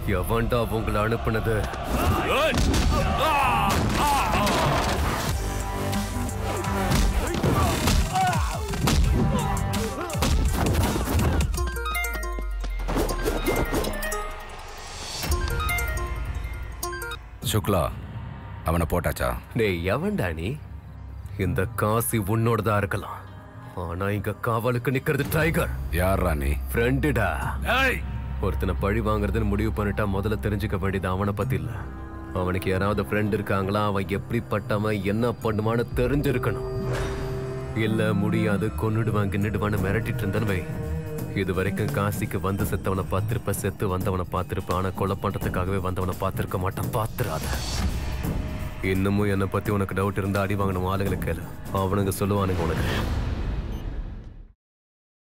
எவன்டா உங்களை அனுப்புனது சுக்லா அவனை போட்டாச்சா டேய் எவன்டா நீ இந்த காசி உன்னோடதா இருக்கலாம் ஆனா இங்க காவலுக்கு நிக்கிறது டைகர் யார்ரா நீ ஃப்ரெண்டுடா ஒருத்தனை பழி வாங்குறதுன்னு முடிவு பண்ணிட்டா முதல்ல தெரிஞ்சுக்க வேண்டியது அவனை பத்தி இல்ல அவனுக்கு யாராவது ஃப்ரெண்ட் இருக்காங்களா அவன் எப்படிப்பட்டவன் என்ன பண்ணுவான்னு தெரிஞ்சிருக்கணும் இல்ல முடியாது கொன்னுடுவான் கின்னுடுவான்னு மிரட்டிட்டு இருந்தேன்னு வை இது வரைக்கும் காசிக்கு வந்து செத்தவனை பார்த்திருப்ப செத்து வந்தவனை பார்த்திருப்ப ஆனா கொலை பண்றதுக்காகவே வந்தவனை பார்த்திருக்க மாட்டான் பார்த்துறாத இன்னமும் என்னை பத்தி உனக்கு டவுட் இருந்தா அடி வாங்கணும் ஆளுங்களை கேளு அவனுங்க சொல்லுவானுங்க உனக்கு